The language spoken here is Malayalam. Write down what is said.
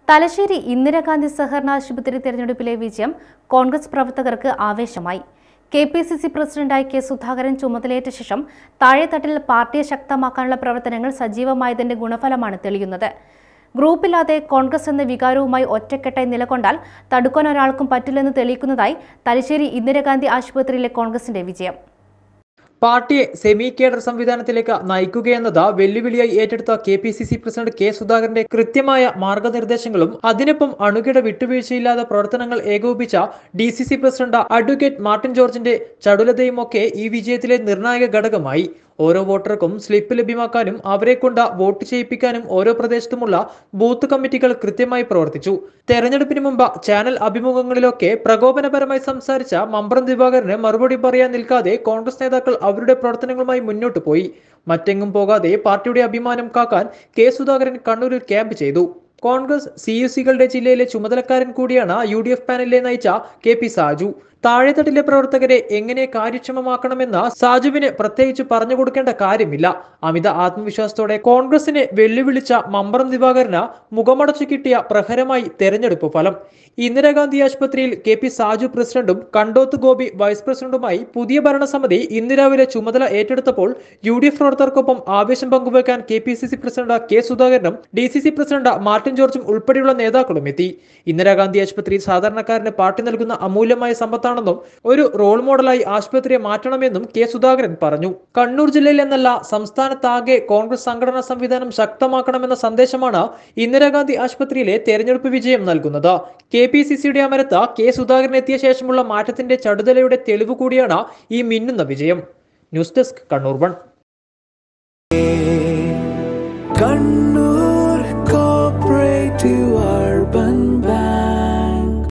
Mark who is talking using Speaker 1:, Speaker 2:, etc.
Speaker 1: തലശ്ശേരി ഇന്ദിരാഗാന്ധി സഹകരണ ആശുപത്രി തെരഞ്ഞെടുപ്പിലെ വിജയം കോൺഗ്രസ് പ്രവർത്തകർക്ക് ആവേശമായി കെ പി സി സി പ്രസിഡന്റായി കെ സുധാകരൻ ചുമതലയേറ്റ ശേഷം താഴെത്തട്ടിൽ പാർട്ടിയെ ശക്തമാക്കാനുള്ള പ്രവർത്തനങ്ങൾ സജീവമായതിന്റെ ഗുണഫലമാണ് തെളിയുന്നത് ഗ്രൂപ്പില്ലാതെ കോൺഗ്രസ് എന്ന വികാരവുമായി ഒറ്റക്കെട്ടായി നിലകൊണ്ടാൽ തടുക്കാൻ ഒരാൾക്കും പറ്റില്ലെന്ന് തെളിയിക്കുന്നതായി തലശ്ശേരി ഇന്ദിരാഗാന്ധി ആശുപത്രിയിലെ കോൺഗ്രസിന്റെ വിജയം
Speaker 2: പാർട്ടിയെ സെമി കേഡർ സംവിധാനത്തിലേക്ക് നയിക്കുകയെന്നത് വെല്ലുവിളിയായി ഏറ്റെടുത്ത K P C C president K സുധാകരന്റെ കൃത്യമായ മാർഗനിർദ്ദേശങ്ങളും അതിനൊപ്പം അണുകിട വിട്ടുവീഴ്ചയില്ലാതെ പ്രവർത്തനങ്ങൾ ഏകോപിപ്പിച്ച D C C president advocate Martin ജോർജിന്റെ ചടുലതയുമൊക്കെ ഈ വിജയത്തിലെ നിർണായക ഘടകമായി ഓരോ വോട്ടർക്കും സ്ലിപ്പ് ലഭ്യമാക്കാനും അവരെ കൊണ്ട് വോട്ട് ചെയ്യിപ്പിക്കാനും ഓരോ പ്രദേശത്തുമുള്ള ബൂത്ത് കമ്മിറ്റികൾ കൃത്യമായി പ്രവർത്തിച്ചു തെരഞ്ഞെടുപ്പിന് മുമ്പ് ചാനൽ അഭിമുഖങ്ങളിലൊക്കെ പ്രകോപനപരമായി സംസാരിച്ച മമ്പ്രം ദിവാകരന് മറുപടി പറയാൻ നിൽക്കാതെ കോൺഗ്രസ് നേതാക്കൾ അവരുടെ പ്രവർത്തനങ്ങളുമായി മുന്നോട്ട് പോയി മറ്റെങ്ങും പോകാതെ പാർട്ടിയുടെ അഭിമാനം കാക്കാൻ കെ സുധാകരൻ കണ്ണൂരിൽ ക്യാമ്പ് ചെയ്തു കോൺഗ്രസ് സി യു സികളുടെ ജില്ലയിലെ ചുമതലക്കാരൻ കൂടിയാണ് യു ഡി എഫ് പാനലിലെ നയിച്ച കെ പി സാജു താഴെത്തട്ടിലെ പ്രവർത്തകരെ എങ്ങനെ കാര്യക്ഷമമാക്കണമെന്ന് സാജുവിന് പ്രത്യേകിച്ച് പറഞ്ഞു കൊടുക്കേണ്ട കാര്യമില്ല അമിത ആത്മവിശ്വാസത്തോടെ കോൺഗ്രസിനെ വെല്ലുവിളിച്ച മമ്പറം ദിവാകരന് മുഖമടച്ചു കിട്ടിയ പ്രഹരമായി തെരഞ്ഞെടുപ്പ് ഫലം ഇന്ദിരാഗാന്ധി ആശുപത്രിയിൽ കെ പി സാജു പ്രസിഡന്റും കണ്ടോത്ത് ഗോപി വൈസ് പ്രസിഡന്റുമായി പുതിയ ഭരണസമിതി ഇന്ന് രാവിലെ ചുമതല ഏറ്റെടുത്തപ്പോൾ യു ഡി എഫ് പ്രവർത്തകർക്കൊപ്പം ആവേശം പങ്കുവയ്ക്കാൻ K P C C president K സുധാകരനും D C C president Martin ജോർജും ഉൾപ്പെടെയുള്ള നേതാക്കളും എത്തി ഇന്ദിരാഗാന്ധി ആശുപത്രി സാധാരണക്കാരന് പാർട്ടി നൽകുന്ന അമൂല്യമായ സമ്പത്താണെന്നും ഒരു റോൾ മോഡലായി ആശുപത്രിയെ മാറ്റണമെന്നും കെ സുധാകരൻ പറഞ്ഞു കണ്ണൂർ ജില്ലയിൽ എന്നല്ല സംസ്ഥാനത്താകെ കോൺഗ്രസ് സംഘടനാ സംവിധാനം ശക്തമാക്കണമെന്ന സന്ദേശമാണ് ഇന്ദിരാഗാന്ധി ആശുപത്രിയിലെ തെരഞ്ഞെടുപ്പ് വിജയം നൽകുന്നത് കെ പി സി സിയുടെ അമരത്ത് കെ സുധാകരൻ എത്തിയ ശേഷമുള്ള മാറ്റത്തിന്റെ ചടുതലയുടെ തെളിവ് കൂടിയാണ് ഈ മിന്നുന്ന വിജയം news desk Kannur one
Speaker 3: Kannur cooperative